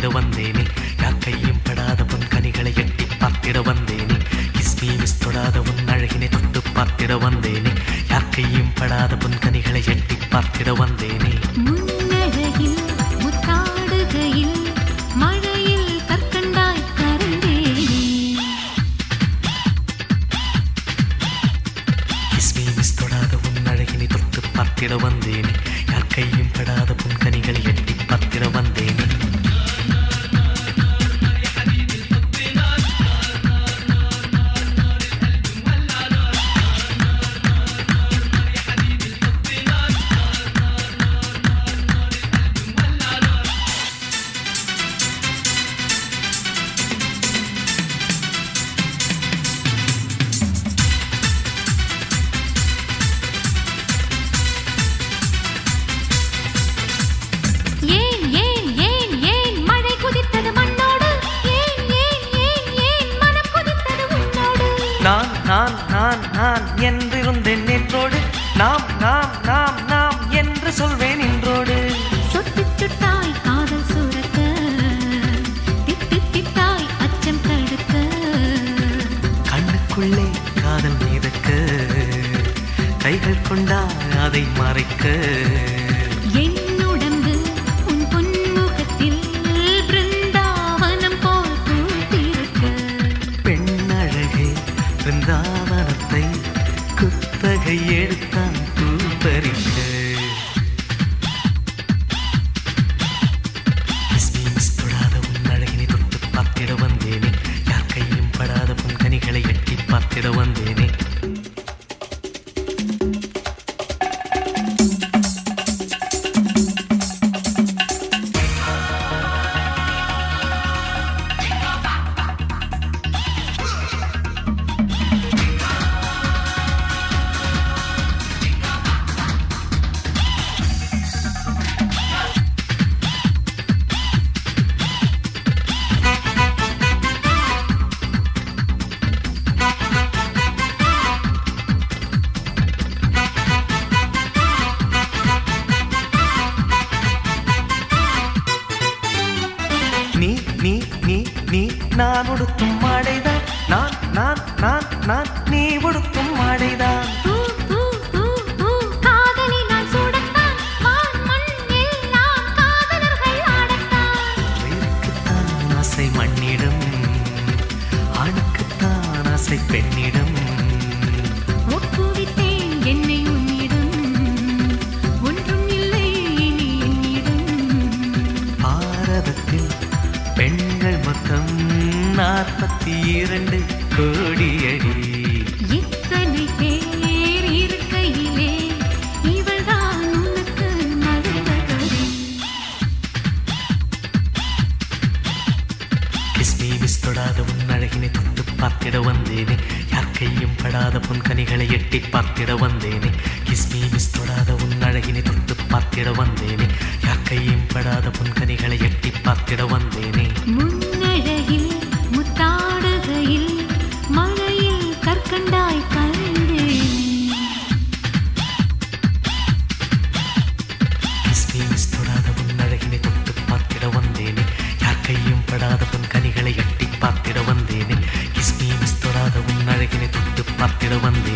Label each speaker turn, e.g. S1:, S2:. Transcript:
S1: வந்தேனே யாக்கையும் படாத பொன் கனிகளை எட்டி பார்த்திட வந்தேனே கிஸ்மி மிஸ் தொடாத உன் அழகினை தொட்டு பார்த்திட வந்தேனே யாக்கையும் படாத பொன் கனிகளை எட்டி பார்த்திட வந்தேனே
S2: முன்னழகில் முத்தாடுகையில் மழையில் கற்கண்டாய் கரைந்தேனே
S1: கிஸ்மி மிஸ் தொடாத உன் அழகினை தொட்டு பார்த்திட வந்தேனே யாக்கையும் படாத பொன் கனிகளை எட்டி பார்த்திட வந்தேனே
S2: ஏன் ஏன் ஏன் ஏன் மழை குதித்தது மண்ணோடு ஏன் ஏன் ஏன் ஏன் மனம் குதித்தது உன்னோடு
S1: நான் நான் நான் நான் என்றிருந்தேன் நேற்றோடு நாம் நாம் நாம் நாம் என்று சொல்வேன் இன்றோடு
S2: சொட்டு சுட்டாய் காதல் சுரக்க திட்டு திட்டாய் அச்சம் தடுக்க
S1: கண்ணுக்குள்ளே காதல் மிதக்க கைகள் கொண்டா அதை மறைக்க
S2: என் உடம்பு உன் பொன்முகத்தில் பிருந்தாவனம் போல் பூத்திருக்க
S1: பெண்ணழகே பிருந்தாவனத்தை குத்தகை எடுத்தான் பூ பறிக்க கிஸ்மி மிஸ் தொடாத உன் அழகினை தொட்டு பார்த்திட வந்தேனே யார் கையும் படாத பொன் கனிகளை எட்டி பார்த்திட வந்தேனே நீ நீ நீ நீ நான் உடுத்தும் மாடைதான் நான் நான் நான் நான் நீ உடுத்தும் மாடைதான்
S2: பூ பூ பூ பூ காதலினால் சூடத்தான் வான் மண் எல்லாம் காதலர்கள் ஆடத்தான்
S1: உயிருக்குத்தான் ஆசை மண்ணிடம் ஆணுக்குத்தான் ஆசை பெண்ணிடம்
S2: ஒப்புவித்தேன் என்னை உன்னிடம் ஒன்றும் இல்லை இனி என்னிடம்
S1: பாரதத்தில் பெண்கள் மொத்தம் நாற்பத்தி இரண்டு கோடியடி
S2: இத்தனை பேர் இருக்கையிலே இவள்தான் உனக்கு மருமகளே
S1: கிஸ்மி மிஸ் தொடாத உன் அழகினை தொட்டு பார்த்திட வந்தேனே யார் கையும் படாத பொன் கனிகளை எட்டி பார்த்திட வந்தேனே கிஸ்மி மிஸ் தொடாத உன் அழகினை தொட்டு பார்த்திட வந்தேனே யார் கையும் படாத பொன் கனிகளை எட்டி பார்த்திட வந்தேனே
S2: முன்னழகில் முத்தாடுகையில் மழையில் கற்கண்டாய் கரைந்தேன்
S1: கிஸ்மி மிஸ் தொடாத உன் அழகினை தொட்டு பார்த்திட வந்தேனே யார் கையும் படாத பொன் கனிகளை எட்டி பார்த்திட வந்தேனே கிஸ்மி மிஸ் தொடாத உன் அழகினை தொட்டு பார்த்திட வந்தேனே